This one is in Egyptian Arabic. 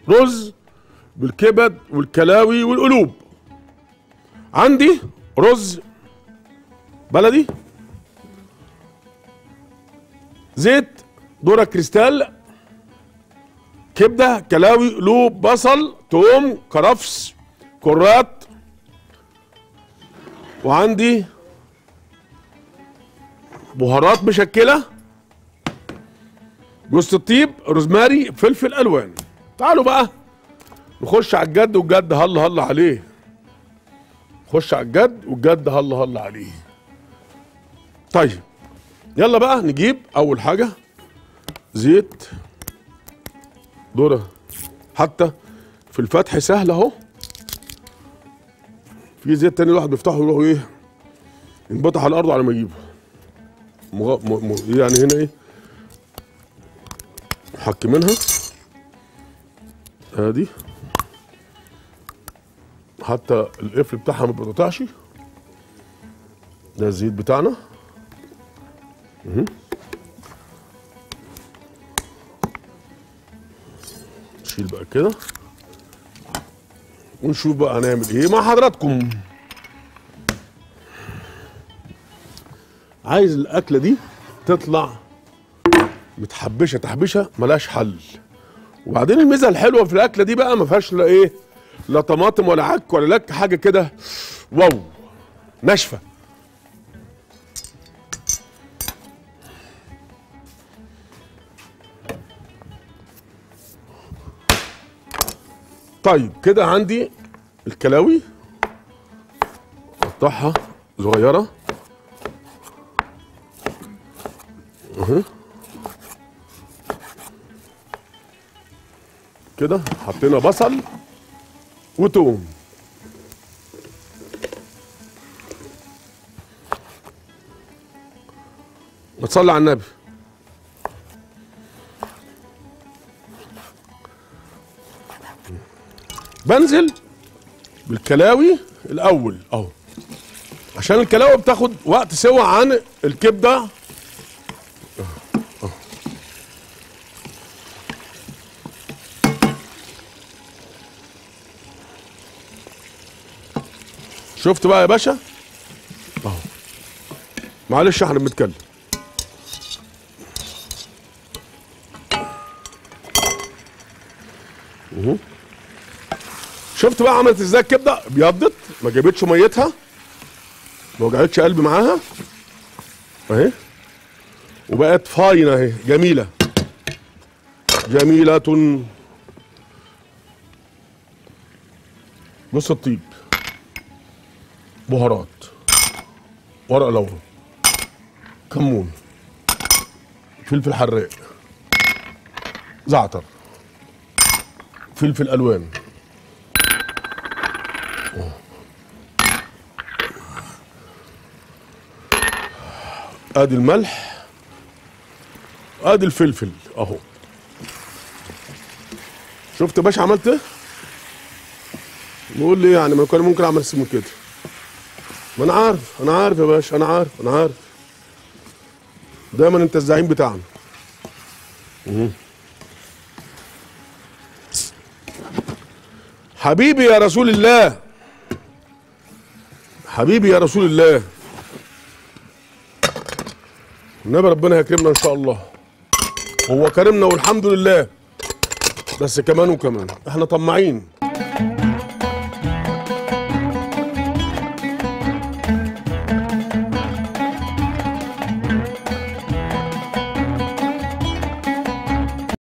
رز بالكبد والكلاوي والقلوب عندي رز بلدي زيت ذره كريستال كبده كلاوي قلوب بصل توم كرفس كرات وعندي بهارات مشكله جوز الطيب روزماري فلفل الوان تعالوا بقى نخش على الجد والجد هلا هلا عليه خش على الجد والجد هلا هلا عليه طيب يلا بقى نجيب اول حاجه زيت ذره حتى في الفتح سهل اهو في زيت تاني الواحد بيفتحه يروح ايه ينبطح على الارض على ما يجيبه مغ... م... م... يعني هنا ايه حك منها ادي حتى القفل بتاعها ما بيتقطعش ده الزيت بتاعنا مهم. نشيل بقى كده ونشوف بقى هنعمل ايه مع حضراتكم عايز الاكله دي تطلع متحبشه تحبيشه ملهاش حل وبعدين الميزه الحلوه في الاكله دي بقى ما فيهاش لا ايه لا طماطم ولا عك ولا لك حاجه كده واو ناشفه طيب كده عندي الكلاوي اقطعها صغيره اهي كده حطينا بصل وتوم وتصلي على النبي بنزل بالكلاوي الاول اهو عشان الكلاوي بتاخد وقت سوا عن الكبده شفت بقى يا باشا اهو معلش احنا بنتكلم اهو. شفت بقى عملت ازاي الكبده ابيضت ما جابتش ميتها ما وجعتش قلبي معاها اهي وبقت فاينه اهي جميله جميله بص الطيب بهارات ورق لورا كمون فلفل حراق زعتر فلفل الوان ادي الملح ادي الفلفل اهو شفت يا باشا عملت ايه نقول لي يعني ما كان ممكن اعمل اسمه كده ما انا عارف انا عارف يا باشا انا عارف انا عارف دايما انت الزعيم بتاعنا مم. حبيبي يا رسول الله حبيبي يا رسول الله النبي ربنا هيكرمنا ان شاء الله هو كرمنا والحمد لله بس كمان وكمان احنا طماعين